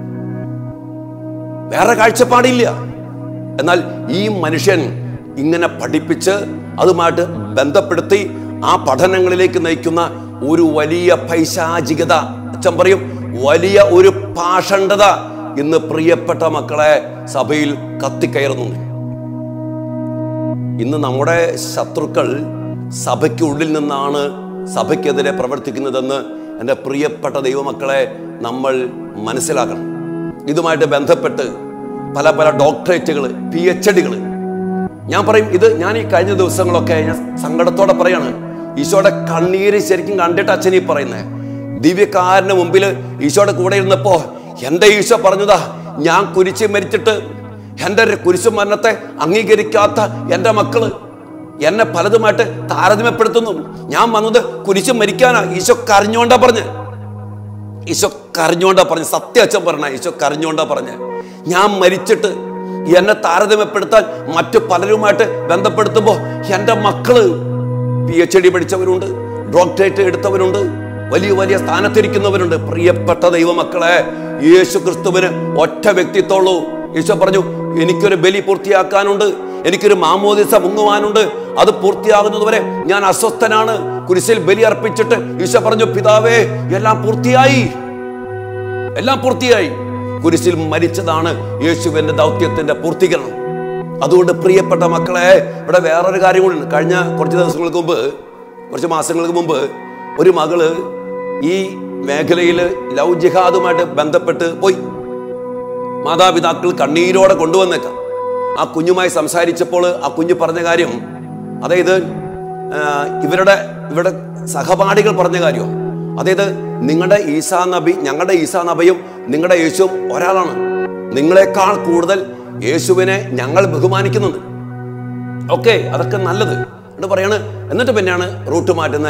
വേറെ കാഴ്ചപ്പാടില്ല എന്നാൽ ഈ മനുഷ്യൻ ഇങ്ങനെ പഠിപ്പിച്ച് അതുമായിട്ട് ബന്ധപ്പെടുത്തി ആ പഠനങ്ങളിലേക്ക് നയിക്കുന്ന ഒരു വലിയ പൈശാചികത അച്ഛൻ പറയും വലിയ ഒരു പാഷണ്ഡത ഇന്ന് പ്രിയപ്പെട്ട മക്കളെ സഭയിൽ കത്തിക്കയറുന്നുണ്ട് ഇന്ന് നമ്മുടെ ശത്രുക്കൾ സഭയ്ക്കുള്ളിൽ നിന്നാണ് സഭയ്ക്കെതിരെ പ്രവർത്തിക്കുന്നതെന്ന് എൻ്റെ പ്രിയപ്പെട്ട ദൈവമക്കളെ നമ്മൾ മനസ്സിലാക്കണം ഇതുമായിട്ട് ബന്ധപ്പെട്ട് പല പല ഡോക്ടറേറ്റുകൾ പി എച്ച് ഡികൾ ഞാൻ പറയും ഇത് ഞാൻ ഈ കഴിഞ്ഞ ദിവസങ്ങളൊക്കെ ഞാൻ സങ്കടത്തോടെ പറയാണ് ഈശോയുടെ കണ്ണീര് ശരിക്കും കണ്ടിട്ട് അച്ഛൻ ഈ പറയുന്നത് ദിവ്യക്കാരന് മുമ്പിൽ ഈശോയുടെ കൂടെ ഇരുന്നപ്പോ എൻ്റെ ഈശോ പറഞ്ഞതാ ഞാൻ കുരിശ് മരിച്ചിട്ട് എൻ്റെ ഒരു കുരിശു മരണത്തെ അംഗീകരിക്കാത്ത എൻ്റെ മക്കള് എന്നെ പലതുമായിട്ട് താരതമ്യപ്പെടുത്തുന്നു ഞാൻ വന്നത് കുരിശ് മരിക്കാനാ ഈശോ കരഞ്ഞോണ്ടാ പറഞ്ഞ് ഈശോ കരഞ്ഞോണ്ടാ പറഞ്ഞ് സത്യ അച്ഛൻ പറഞ്ഞ ഈശോ കരഞ്ഞോണ്ടാ പറഞ്ഞ് ഞാൻ മരിച്ചിട്ട് എന്നെ താരതമ്യപ്പെടുത്താൻ മറ്റു പലരുമായിട്ട് ബന്ധപ്പെടുത്തുമ്പോൾ എൻ്റെ മക്കള് പി എച്ച് ഡി പഠിച്ചവരുണ്ട് ഡോക്ടറേറ്റ് എടുത്തവരുണ്ട് വലിയ വലിയ സ്ഥാനത്തിരിക്കുന്നവരുണ്ട് പ്രിയപ്പെട്ട ദൈവമക്കളെ യേശു ക്രിസ്തുവിന് ഒറ്റ വ്യക്തിത്വമുള്ളൂ ഈശോ പറഞ്ഞു എനിക്കൊരു ബലി പൂർത്തിയാക്കാനുണ്ട് എനിക്കൊരു മാമോദിസ മുങ്ങുവാനുണ്ട് അത് പൂർത്തിയാകുന്നതുവരെ ഞാൻ അസ്വസ്ഥനാണ് കുരിശിൽ ബലി അർപ്പിച്ചിട്ട് ഈശോ പറഞ്ഞു പിതാവേ എല്ലാം പൂർത്തിയായി എല്ലാം പൂർത്തിയായി കുരിശിൽ മരിച്ചതാണ് യേശുവിന്റെ ദൗത്യത്തിന്റെ പൂർത്തീകരണം അതുകൊണ്ട് പ്രിയപ്പെട്ട മക്കളെ ഇവിടെ വേറൊരു കാര്യം കൂടി കഴിഞ്ഞ കുറച്ച് ദിവസങ്ങൾക്ക് മുമ്പ് കുറച്ച് മാസങ്ങൾക്ക് മുമ്പ് ഒരു മകള് ഈ മേഖലയിൽ ലവ് ജിഹാദുമായിട്ട് ബന്ധപ്പെട്ട് പോയി മാതാപിതാക്കൾ കണ്ണീരോടെ കൊണ്ടുവന്നേക്കാം ആ കുഞ്ഞുമായി സംസാരിച്ചപ്പോൾ ആ കുഞ്ഞ് പറഞ്ഞ കാര്യം അതായത് ആ, ഇവരുടെ ഇവരുടെ സഹപാഠികൾ പറഞ്ഞ കാര്യം അതായത് നിങ്ങളുടെ ഈസാ നബി ഞങ്ങളുടെ ഈസാ നബിയും നിങ്ങളുടെ യേശുവും ഒരാളാണ് നിങ്ങളെക്കാൾ കൂടുതൽ യേശുവിനെ ഞങ്ങൾ ബഹുമാനിക്കുന്നുണ്ട് ഓക്കെ അതൊക്കെ നല്ലത് എന്നിട്ട് പറയാണ് എന്നിട്ട് പിന്നെയാണ് റൂട്ട് മാറ്റുന്നത്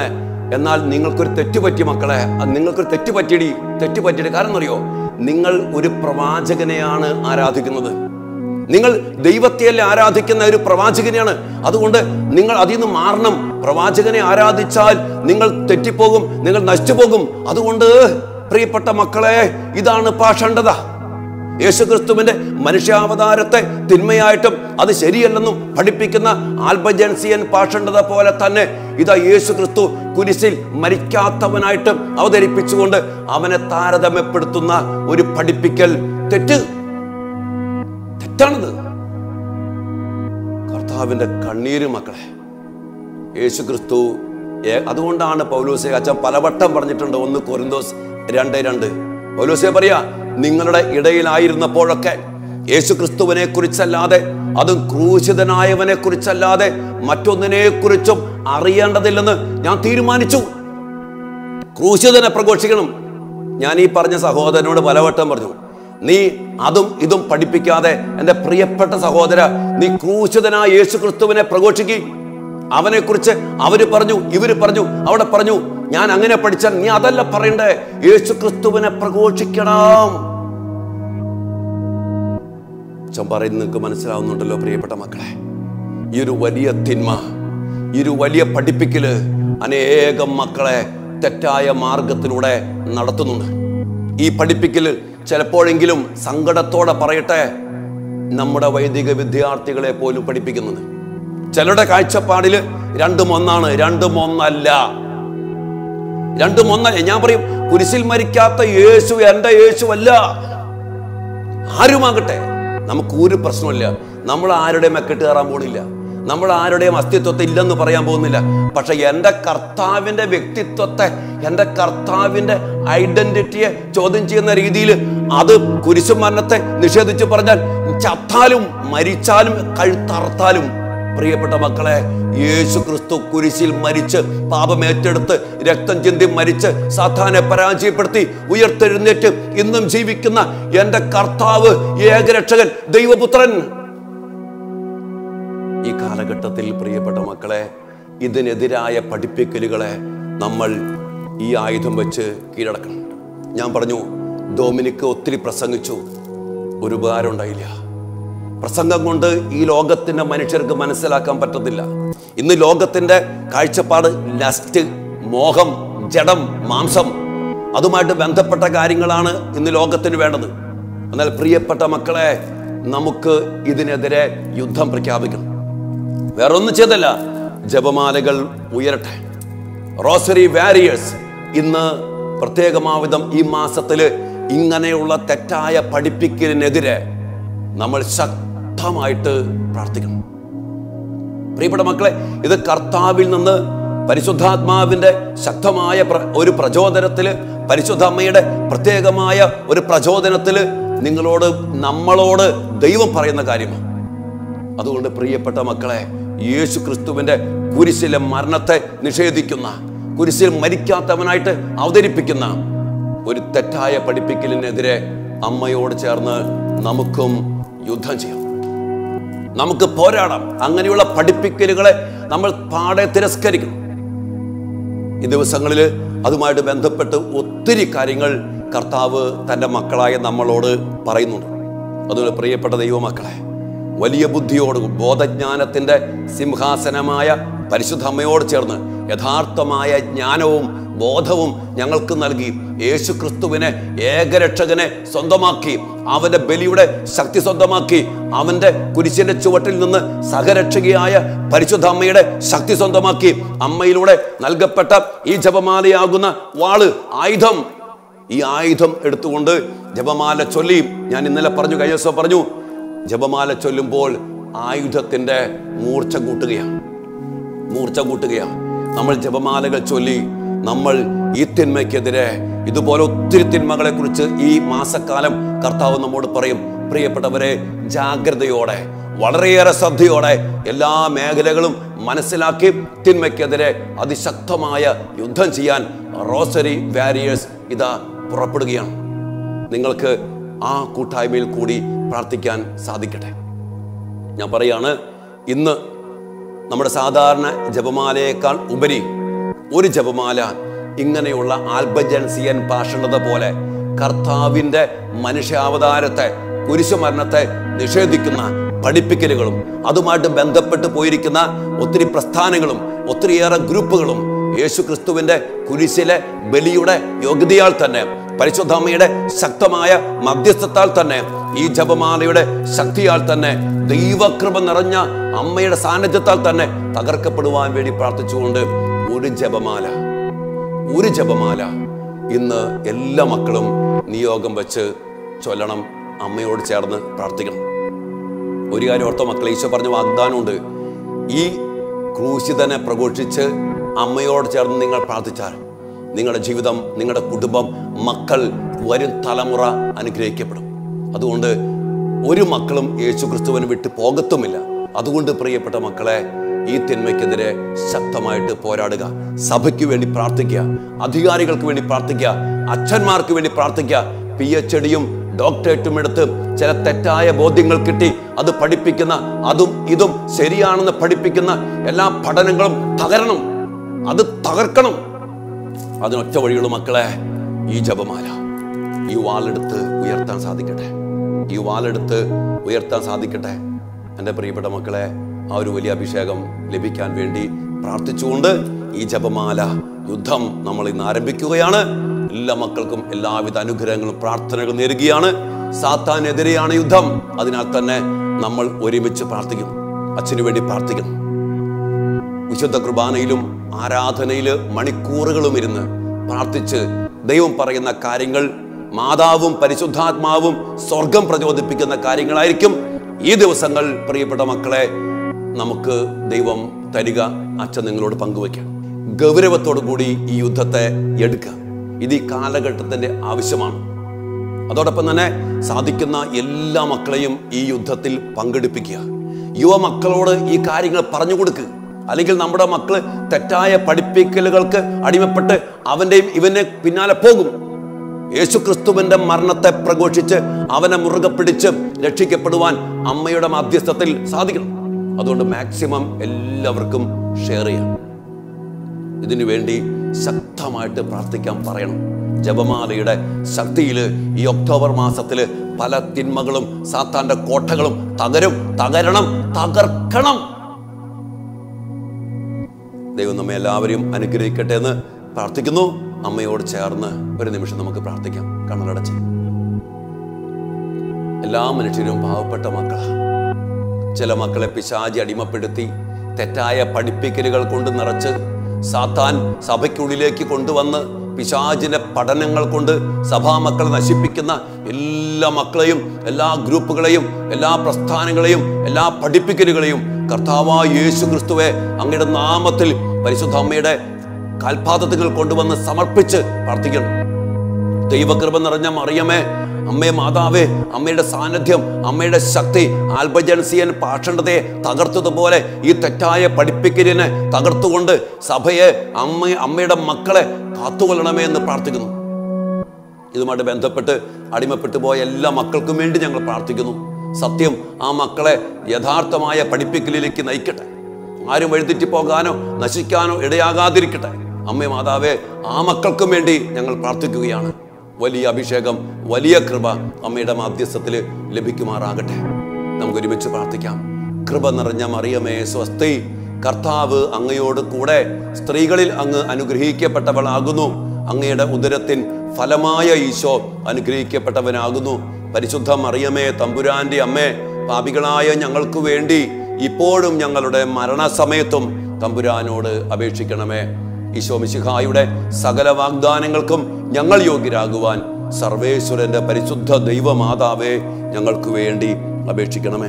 എന്നാൽ നിങ്ങൾക്കൊരു തെറ്റ് പറ്റി മക്കളെ അത് നിങ്ങൾക്കൊരു തെറ്റ് പറ്റിയടി തെറ്റ് പറ്റിയടി കാരണം എന്നറിയോ നിങ്ങൾ ഒരു പ്രവാചകനെയാണ് ആരാധിക്കുന്നത് നിങ്ങൾ ദൈവത്തെയല്ലേ ആരാധിക്കുന്ന ഒരു പ്രവാചകനെയാണ് അതുകൊണ്ട് നിങ്ങൾ അതിൽ നിന്ന് മാറണം പ്രവാചകനെ ആരാധിച്ചാൽ നിങ്ങൾ തെറ്റിപ്പോകും നിങ്ങൾ നശിച്ചുപോകും അതുകൊണ്ട് പ്രിയപ്പെട്ട മക്കളെ ഇതാണ് പാഷണ്ഡത യേശുക്രിസ്തുവിന്റെ മനുഷ്യാവതാരത്തെ തിന്മയായിട്ടും അത് ശരിയല്ലെന്നും പഠിപ്പിക്കുന്ന ആൽബജൻസിയൻ പാഷണ്ഡത പോലെ തന്നെ ഇതാ യേശു ക്രിസ്തു കുരിശിൽ മരിക്കാത്തവനായിട്ട് അവതരിപ്പിച്ചുകൊണ്ട് അവനെ താരതമ്യപ്പെടുത്തുന്ന ഒരു പഠിപ്പിക്കൽ തെറ്റ് തെറ്റാണിത് കർത്താവിന്റെ കണ്ണീര് മക്കളെ യേശു ക്രിസ്തു ഏ- അതുകൊണ്ടാണ് പൗലോസെ അച്ഛൻ പലവട്ടം പറഞ്ഞിട്ടുണ്ട് ഒന്ന് കൊരിന്തോസ് രണ്ട് രണ്ട് പൗലോസെ പറയാ നിങ്ങളുടെ ഇടയിലായിരുന്നപ്പോഴൊക്കെ യേശു ക്രിസ്തുവിനെ കുറിച്ചല്ലാതെ അതും ക്രൂശിതനായവനെ കുറിച്ചല്ലാതെ മറ്റൊന്നിനെ കുറിച്ചും അറിയേണ്ടതില്ലെന്ന് ഞാൻ തീരുമാനിച്ചു ക്രൂശിതനെ പ്രഘോഷിക്കണം ഞാൻ ഈ പറഞ്ഞ സഹോദരനോട് പലവട്ടം പറഞ്ഞു നീ അതും ഇതും പഠിപ്പിക്കാതെ എൻ്റെ പ്രിയപ്പെട്ട സഹോദര നീ ക്രൂശിതനായ യേശു ക്രിസ്തുവിനെ പ്രഘോഷിക്കി അവനെ കുറിച്ച് അവര് പറഞ്ഞു ഇവര് പറഞ്ഞു അവിടെ പറഞ്ഞു ഞാൻ അങ്ങനെ പഠിച്ചാൽ നീ അതല്ല പറയണ്ടേ യേശു ക്രിസ്തുവിനെ പ്രഘോഷിക്കണം അച്ഛൻ പറയുന്നത് നിങ്ങൾക്ക് മനസ്സിലാവുന്നുണ്ടല്ലോ പ്രിയപ്പെട്ട മക്കളെ ഈ ഒരു വലിയ തിന്മ ഈ ഒരു വലിയ പഠിപ്പിക്കല് അനേകം മക്കളെ തെറ്റായ മാർഗത്തിലൂടെ നടത്തുന്നുണ്ട് ഈ പഠിപ്പിക്കല് ചിലപ്പോഴെങ്കിലും സങ്കടത്തോടെ പറയട്ടെ നമ്മുടെ വൈദിക വിദ്യാർത്ഥികളെ പോലും പഠിപ്പിക്കുന്നത് ചിലരുടെ കാഴ്ചപ്പാടില് രണ്ടും ഒന്നാണ് രണ്ടും ഒന്നല്ല രണ്ടും ഒന്നല്ല ഞാൻ പറയും കുരിശിൽ മരിക്കാത്ത യേശു എൻ്റെ യേശു അല്ല ആരുമാകട്ടെ നമുക്ക് ഒരു പ്രശ്നമില്ല നമ്മൾ ആരുടെയും മെക്കെട്ട് കയറാൻ പോണില്ല നമ്മൾ ആരുടെയും അസ്തിത്വത്തെ ഇല്ലെന്ന് പറയാൻ പോകുന്നില്ല പക്ഷെ എൻ്റെ കർത്താവിൻ്റെ വ്യക്തിത്വത്തെ എൻ്റെ കർത്താവിൻ്റെ ഐഡന്റിറ്റിയെ ചോദ്യം ചെയ്യുന്ന രീതിയിൽ അത് കുരിശു മരണത്തെ നിഷേധിച്ച് പറഞ്ഞാൽ ചത്താലും മരിച്ചാലും കഴുത്തറുത്താലും പ്രിയപ്പെട്ട മക്കളെ യേശു ക്രിസ്തു കുരിശിൽ മരിച്ച് പാപമേറ്റെടുത്ത് രക്തം ചിന്തി മരിച്ച് സാത്താനെ പരാജയപ്പെടുത്തി ഉയർത്തെഴുന്നേറ്റ് ഇന്നും ജീവിക്കുന്ന എൻ്റെ കർത്താവ് ഏകരക്ഷകൻ ദൈവപുത്രൻ ഈ കാലഘട്ടത്തിൽ പ്രിയപ്പെട്ട മക്കളെ ഇതിനെതിരായ പഠിപ്പിക്കലുകളെ നമ്മൾ ഈ ആയുധം വെച്ച് കീഴടക്കണം ഞാൻ പറഞ്ഞു ഡൊമിനിക്ക് ഒത്തിരി പ്രസംഗിച്ചു ഒരു ഉപകാരം ഉണ്ടായില്ല പ്രസംഗം കൊണ്ട് ഈ ലോകത്തിന്റെ മനുഷ്യർക്ക് മനസ്സിലാക്കാൻ പറ്റത്തില്ല ഇന്ന് ലോകത്തിന്റെ കാഴ്ചപ്പാട് ലസ്റ്റ് മോഹം ജഡം മാംസം അതുമായിട്ട് ബന്ധപ്പെട്ട കാര്യങ്ങളാണ് ഇന്ന് ലോകത്തിന് വേണ്ടത് എന്നാൽ പ്രിയപ്പെട്ട മക്കളെ നമുക്ക് ഇതിനെതിരെ യുദ്ധം പ്രഖ്യാപിക്കണം വേറെ ഒന്നും ചെയ്തല്ല ജപമാലകൾ ഉയരട്ടെ റോസറി വാരിയേഴ്സ് ഇന്ന് പ്രത്യേകമാവിധം ഈ മാസത്തില് ഇങ്ങനെയുള്ള തെറ്റായ പഠിപ്പിക്കലിനെതിരെ നമ്മൾ ശക്തമായിട്ട് പ്രാർത്ഥിക്കണം പ്രിയപ്പെട്ട മക്കളെ ഇത് കർത്താവിൽ നിന്ന് പരിശുദ്ധാത്മാവിന്റെ ശക്തമായ പ്ര- ഒരു പ്രചോദനത്തില് പരിശുദ്ധ അമ്മയുടെ പ്രത്യേകമായ ഒരു പ്രചോദനത്തില് നിങ്ങളോട് നമ്മളോട് ദൈവം പറയുന്ന കാര്യമാണ് അതുകൊണ്ട് പ്രിയപ്പെട്ട മക്കളെ യേശു ക്രിസ്തുവിന്റെ കുരിശിലെ മരണത്തെ നിഷേധിക്കുന്ന കുരിശിൽ മരിക്കാത്തവനായിട്ട് അവതരിപ്പിക്കുന്ന ഒരു തെറ്റായ പഠിപ്പിക്കലിനെതിരെ അമ്മയോട് ചേർന്ന് നമുക്കും യുദ്ധം ചെയ്യാം നമുക്ക് പോരാടാം അങ്ങനെയുള്ള പഠിപ്പിക്കലുകളെ നമ്മൾ പാടെ തിരസ്കരിക്കണം ഈ ദിവസങ്ങളിൽ അതുമായിട്ട് ബന്ധപ്പെട്ട് ഒത്തിരി കാര്യങ്ങൾ കർത്താവ് തൻ്റെ മക്കളായ നമ്മളോട് പറയുന്നുണ്ട് അതുപോലെ പ്രിയപ്പെട്ട ദൈവമക്കളെ വലിയ ബുദ്ധിയോട് ബോധജ്ഞാനത്തിൻ്റെ സിംഹാസനമായ പരിശുദ്ധ അമ്മയോട് ചേർന്ന് യഥാർത്ഥമായ ജ്ഞാനവും ബോധവും ഞങ്ങൾക്ക് നൽകി യേശു ക്രിസ്തുവിനെ ഏകരക്ഷകനെ സ്വന്തമാക്കി അവന്റെ ബലിയുടെ ശക്തി സ്വന്തമാക്കി അവന്റെ കുരിശിന്റെ ചുവട്ടിൽ നിന്ന് സഹരക്ഷകിയായ പരിശുദ്ധ അമ്മയുടെ ശക്തി സ്വന്തമാക്കി അമ്മയിലൂടെ നൽകപ്പെട്ട ഈ ജപമാലയാകുന്ന വാള് ആയുധം ഈ ആയുധം എടുത്തുകൊണ്ട് ജപമാല ചൊല്ലി ഞാൻ ഇന്നലെ പറഞ്ഞു കഴിഞ്ഞ ദിവസം പറഞ്ഞു ജപമാല ചൊല്ലുമ്പോൾ ആയുധത്തിന്റെ മൂർച്ച കൂട്ടുകയാണ് മൂർച്ച കൂട്ടുകയാണ് നമ്മൾ ജപമാലകൾ ചൊല്ലി നമ്മൾ ഈ തിന്മയ്ക്കെതിരെ ഇതുപോലെ ഒത്തിരി തിന്മകളെ കുറിച്ച് ഈ മാസക്കാലം കർത്താവ് നമ്മോട് പറയും പ്രിയപ്പെട്ടവരെ ജാഗ്രതയോടെ വളരെയേറെ ശ്രദ്ധയോടെ എല്ലാ മേഖലകളും മനസ്സിലാക്കി തിന്മയ്ക്കെതിരെ അതിശക്തമായ യുദ്ധം ചെയ്യാൻ റോസറി വാരിയേഴ്സ് ഇതാ പുറപ്പെടുകയാണ് നിങ്ങൾക്ക് ആ കൂട്ടായ്മയിൽ കൂടി പ്രാർത്ഥിക്കാൻ സാധിക്കട്ടെ ഞാൻ പറയാണ് ഇന്ന് നമ്മുടെ സാധാരണ ജപമാലയേക്കാൾ ഉപരി ഒരു ജപമാല ഇങ്ങനെയുള്ള ആൽബജൻസിയൻ ഭാഷണത പോലെ കർത്താവിന്റെ മനുഷ്യാവതാരത്തെ കുരിശുമരണത്തെ നിഷേധിക്കുന്ന പഠിപ്പിക്കലുകളും അതുമായിട്ട് ബന്ധപ്പെട്ട് പോയിരിക്കുന്ന ഒത്തിരി പ്രസ്ഥാനങ്ങളും ഒത്തിരിയേറെ ഗ്രൂപ്പുകളും യേശു ക്രിസ്തുവിന്റെ കുരിശിലെ ബലിയുടെ യോഗ്യതയാൽ തന്നെ പരിശുദ്ധമ്മയുടെ ശക്തമായ മധ്യസ്ഥത്താൽ തന്നെ ഈ ജപമാലയുടെ ശക്തിയാൽ തന്നെ ദൈവകൃപ നിറഞ്ഞ അമ്മയുടെ സാന്നിധ്യത്താൽ തന്നെ തകർക്കപ്പെടുവാൻ വേണ്ടി പ്രാർത്ഥിച്ചുകൊണ്ട് ഒരു ജപമാല ഒരു ജപമാല ഇന്ന് എല്ലാ മക്കളും നിയോഗം വെച്ച് ചൊല്ലണം അമ്മയോട് ചേർന്ന് പ്രാർത്ഥിക്കണം ഒരു കാര്യം ഓർത്തോ മക്കളെ ഈശോ പറഞ്ഞ വാഗ്ദാനമുണ്ട് ഈ ക്രൂശിതനെ പ്രഘോഷിച്ച് അമ്മയോട് ചേർന്ന് നിങ്ങൾ പ്രാർത്ഥിച്ചാൽ നിങ്ങളുടെ ജീവിതം നിങ്ങളുടെ കുടുംബം മക്കൾ വരും തലമുറ അനുഗ്രഹിക്കപ്പെടും അതുകൊണ്ട് ഒരു മക്കളും യേശു ക്രിസ്തുവിന് വിട്ട് പോകത്തുമില്ല അതുകൊണ്ട് പ്രിയപ്പെട്ട മക്കളെ ഈ തിന്മയ്ക്കെതിരെ ശക്തമായിട്ട് പോരാടുക സഭയ്ക്ക് വേണ്ടി പ്രാർത്ഥിക്കുക അധികാരികൾക്ക് വേണ്ടി പ്രാർത്ഥിക്കുക അച്ഛന്മാർക്ക് വേണ്ടി പ്രാർത്ഥിക്കുക പി എച്ച് ഡിയും ഡോക്ടറേറ്റും എടുത്ത് ചില തെറ്റായ ബോധ്യങ്ങൾ കിട്ടി അത് പഠിപ്പിക്കുന്ന അതും ഇതും ശരിയാണെന്ന് പഠിപ്പിക്കുന്ന എല്ലാ പഠനങ്ങളും തകരണം അത് തകർക്കണം അതിനൊറ്റ വഴിയുള്ള മക്കളെ ഈ ജപമാല ഈ വാളെടുത്ത് ഉയർത്താൻ സാധിക്കട്ടെ ഈ വാളെടുത്ത് ഉയർത്താൻ സാധിക്കട്ടെ എൻ്റെ പ്രിയപ്പെട്ട മക്കളെ ആ ഒരു വലിയ അഭിഷേകം ലഭിക്കാൻ വേണ്ടി പ്രാർത്ഥിച്ചുകൊണ്ട് ഈ ജപമാല യുദ്ധം നമ്മൾ ഇന്ന് ആരംഭിക്കുകയാണ് എല്ലാ മക്കൾക്കും എല്ലാവിധ അനുഗ്രഹങ്ങളും പ്രാർത്ഥനകളും നേരുകയാണ് സാത്താനെതിരെയാണ് യുദ്ധം അതിനാൽ തന്നെ നമ്മൾ ഒരുമിച്ച് പ്രാർത്ഥിക്കും അച്ഛനു വേണ്ടി പ്രാർത്ഥിക്കണം വിശുദ്ധ കുർബാനയിലും ആരാധനയിൽ മണിക്കൂറുകളും ഇരുന്ന് പ്രാർത്ഥിച്ച് ദൈവം പറയുന്ന കാര്യങ്ങൾ മാതാവും പരിശുദ്ധാത്മാവും സ്വർഗം പ്രചോദിപ്പിക്കുന്ന കാര്യങ്ങളായിരിക്കും ഈ ദിവസങ്ങൾ പ്രിയപ്പെട്ട മക്കളെ നമുക്ക് ദൈവം തരിക അച്ഛൻ നിങ്ങളോട് പങ്കുവയ്ക്കാം ഗൗരവത്തോടു കൂടി ഈ യുദ്ധത്തെ എടുക്കുക ഇത് ഈ കാലഘട്ടത്തിന്റെ ആവശ്യമാണ് അതോടൊപ്പം തന്നെ സാധിക്കുന്ന എല്ലാ മക്കളെയും ഈ യുദ്ധത്തിൽ പങ്കെടുപ്പിക്കുക യുവമക്കളോട് ഈ കാര്യങ്ങൾ പറഞ്ഞു കൊടുക്കുക അല്ലെങ്കിൽ നമ്മുടെ മക്കള് തെറ്റായ പഠിപ്പിക്കലുകൾക്ക് അടിമപ്പെട്ട് അവന്റെയും ഇവനെ പിന്നാലെ പോകും യേശു ക്രിസ്തുവിന്റെ മരണത്തെ പ്രഘോഷിച്ച് അവനെ മുറുകെ പിടിച്ച് രക്ഷിക്കപ്പെടുവാൻ അമ്മയുടെ മധ്യസ്ഥത്തിൽ സാധിക്കണം അതുകൊണ്ട് മാക്സിമം എല്ലാവർക്കും ഷെയർ ചെയ്യാം ഇതിനു വേണ്ടി ശക്തമായിട്ട് പ്രാർത്ഥിക്കാൻ പറയണം ജപമാലയുടെ ശക്തിയിൽ ഈ ഒക്ടോബർ മാസത്തിൽ പല തിന്മകളും സാത്താന്റെ കോട്ടകളും തകരും തകരണം തകർക്കണം ദൈവം നമ്മെ എല്ലാവരെയും അനുഗ്രഹിക്കട്ടെ എന്ന് പ്രാർത്ഥിക്കുന്നു അമ്മയോട് ചേർന്ന് ഒരു നിമിഷം നമുക്ക് പ്രാർത്ഥിക്കാം കണ്ണടച്ച് എല്ലാ മനുഷ്യരും പാവപ്പെട്ട മക്കളാ ചില മക്കളെ പിശാചി അടിമപ്പെടുത്തി തെറ്റായ പഠിപ്പിക്കലുകൾ കൊണ്ട് നിറച്ച് സാത്താൻ സഭയ്ക്കുള്ളിലേക്ക് കൊണ്ടുവന്ന് പിശാചിന്റെ പഠനങ്ങൾ കൊണ്ട് സഭാമക്കളെ നശിപ്പിക്കുന്ന എല്ലാ മക്കളെയും എല്ലാ ഗ്രൂപ്പുകളെയും എല്ലാ പ്രസ്ഥാനങ്ങളെയും എല്ലാ പഠിപ്പിക്കലുകളെയും കർത്താവായ യേശു ക്രിസ്തുവെ അങ്ങയുടെ നാമത്തിൽ പരിശുദ്ധ അമ്മയുടെ കാൽപാദത്തിൽ കൊണ്ടുവന്ന് സമർപ്പിച്ച് പ്രാർത്ഥിക്കണം ദൈവകൃപ നിറഞ്ഞ മറിയമേ അമ്മേ മാതാവേ അമ്മയുടെ സാന്നിധ്യം അമ്മയുടെ ശക്തി ആൽബജൻസിയൻ പാഷണ്ഡതയെ തകർത്തതുപോലെ ഈ തെറ്റായ പഠിപ്പിക്കലിനെ തകർത്തുകൊണ്ട് സഭയെ അമ്മ അമ്മയുടെ മക്കളെ കാത്തുകൊള്ളണമേ എന്ന് പ്രാർത്ഥിക്കുന്നു ഇതുമായിട്ട് ബന്ധപ്പെട്ട് അടിമപ്പെട്ടു പോയ എല്ലാ മക്കൾക്കും വേണ്ടി ഞങ്ങൾ പ്രാർത്ഥിക്കുന്നു സത്യം ആ മക്കളെ യഥാർത്ഥമായ പഠിപ്പിക്കലിലേക്ക് നയിക്കട്ടെ ആരും വഴിതെറ്റി പോകാനോ നശിക്കാനോ ഇടയാകാതിരിക്കട്ടെ അമ്മേ മാതാവേ ആ മക്കൾക്കും വേണ്ടി ഞങ്ങൾ പ്രാർത്ഥിക്കുകയാണ് വലിയ അഭിഷേകം വലിയ കൃപ അമ്മയുടെ മാധ്യസ്ഥത്തിൽ ലഭിക്കുമാറാകട്ടെ നമുക്ക് ഒരുമിച്ച് പ്രാർത്ഥിക്കാം കൃപ നിറഞ്ഞ മറിയമേ സ്വസ്തി കർത്താവ് അങ്ങയോട് കൂടെ സ്ത്രീകളിൽ അങ്ങ് അനുഗ്രഹിക്കപ്പെട്ടവളാകുന്നു അങ്ങയുടെ ഉദരത്തിൻ ഫലമായ ഈശോ അനുഗ്രഹിക്കപ്പെട്ടവനാകുന്നു പരിശുദ്ധ മറിയമേ തമ്പുരാന്റെ അമ്മേ പാപികളായ ഞങ്ങൾക്ക് വേണ്ടി ഇപ്പോഴും ഞങ്ങളുടെ മരണസമയത്തും തമ്പുരാനോട് അപേക്ഷിക്കണമേ ഈശോ മിശിഹായുടെ സകല വാഗ്ദാനങ്ങൾക്കും ഞങ്ങൾ യോഗ്യരാകുവാൻ സർവേശ്വരന്റെ പരിശുദ്ധ ദൈവമാതാവേ ഞങ്ങൾക്ക് വേണ്ടി അപേക്ഷിക്കണമേ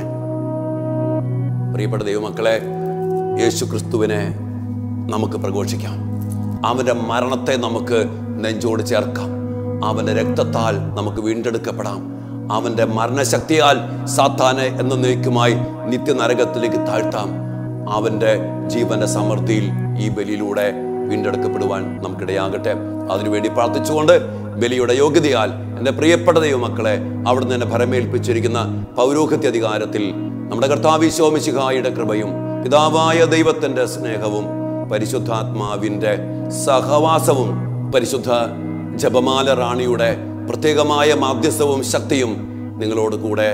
പ്രിയപ്പെട്ട ദൈവമക്കളെ യേശു ക്രിസ്തുവിനെ നമുക്ക് പ്രഘോഷിക്കാം അവന്റെ മരണത്തെ നമുക്ക് നെഞ്ചോട് ചേർക്കാം അവന്റെ രക്തത്താൽ നമുക്ക് വീണ്ടെടുക്കപ്പെടാം അവന്റെ മരണശക്തിയാൽ സാത്താനെ എന്ന നീക്കുമായി നിത്യനരകത്തിലേക്ക് താഴ്ത്താം അവന്റെ ജീവന്റെ സമൃദ്ധിയിൽ ഈ ബലിയിലൂടെ വീണ്ടെടുക്കപ്പെടുവാൻ നമുക്കിടയാകട്ടെ അതിനുവേണ്ടി പ്രാർത്ഥിച്ചുകൊണ്ട് ബലിയുടെ യോഗ്യതയാൽ എൻ്റെ പ്രിയപ്പെട്ട ദൈവമക്കളെ അവിടുന്ന് എന്നെ ഭരമേൽപ്പിച്ചിരിക്കുന്ന പൗരോഹിത്യ അധികാരത്തിൽ നമ്മുടെ കർത്താവിശോമിശിഹായുടെ കൃപയും പിതാവായ ദൈവത്തിൻ്റെ സ്നേഹവും പരിശുദ്ധാത്മാവിൻ്റെ സഹവാസവും പരിശുദ്ധ ജപമാല റാണിയുടെ പ്രത്യേകമായ മാധ്യസ്ഥവും ശക്തിയും നിങ്ങളോട് കൂടെ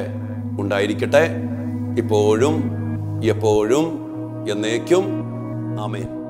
ഉണ്ടായിരിക്കട്ടെ ഇപ്പോഴും എപ്പോഴും എന്നേക്കും ആമേൻ